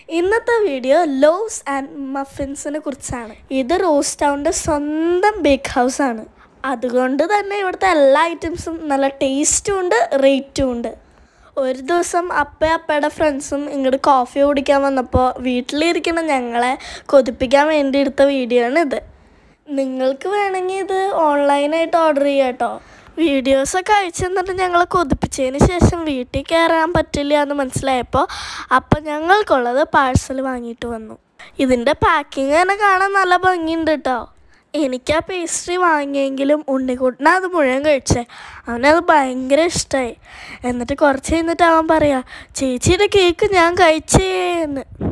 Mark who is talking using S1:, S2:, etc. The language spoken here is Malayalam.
S1: ഇന്നത്തെ വീഡിയോ ലോസ് ആൻഡ് മഫിൻസിനെ കുറിച്ചാണ് ഇത് റോസ് ടൗണിൻ്റെ സ്വന്തം ബേക്ക് ഹൗസ് ആണ് അതുകൊണ്ട് തന്നെ ഇവിടുത്തെ എല്ലാ ഐറ്റംസും നല്ല ടേസ്റ്റും ഉണ്ട് റേറ്റും ഉണ്ട് ഒരു ദിവസം അപ്പ അപ്പയുടെ ഫ്രണ്ട്സും ഇങ്ങോട്ട് കോഫി കുടിക്കാൻ വന്നപ്പോൾ വീട്ടിലിരിക്കുന്ന ഞങ്ങളെ കൊതിപ്പിക്കാൻ വേണ്ടി എടുത്ത വീഡിയോ ആണ് ഇത് നിങ്ങൾക്ക് വേണമെങ്കിൽ ഇത് ഓൺലൈനായിട്ട് ഓർഡർ ചെയ്യാം കേട്ടോ വീഡിയോസൊക്കെ അയച്ചു തന്നിട്ട് ഞങ്ങളെ കൊതിപ്പിച്ചതിന് ശേഷം വീട്ടിൽ കയറാൻ പറ്റില്ല എന്ന് മനസ്സിലായപ്പോൾ അപ്പം ഞങ്ങൾക്കുള്ളത് പാഴ്സൽ വാങ്ങിയിട്ട് വന്നു ഇതിൻ്റെ പാക്കിങ് തന്നെ കാണാൻ നല്ല ഭംഗിയുണ്ട് കേട്ടോ എനിക്ക് ആ പേസ്ട്രി വാങ്ങിയെങ്കിലും ഉണ്ണിക്കുട്ടന അത് മുഴുവൻ കഴിച്ചേ അവനത് ഭയങ്കര ഇഷ്ടമായി എന്നിട്ട് കുറച്ച് കഴിഞ്ഞിട്ട് അവൻ പറയാ ചേച്ചിയുടെ കേക്ക് ഞാൻ കഴിച്ചേന്ന്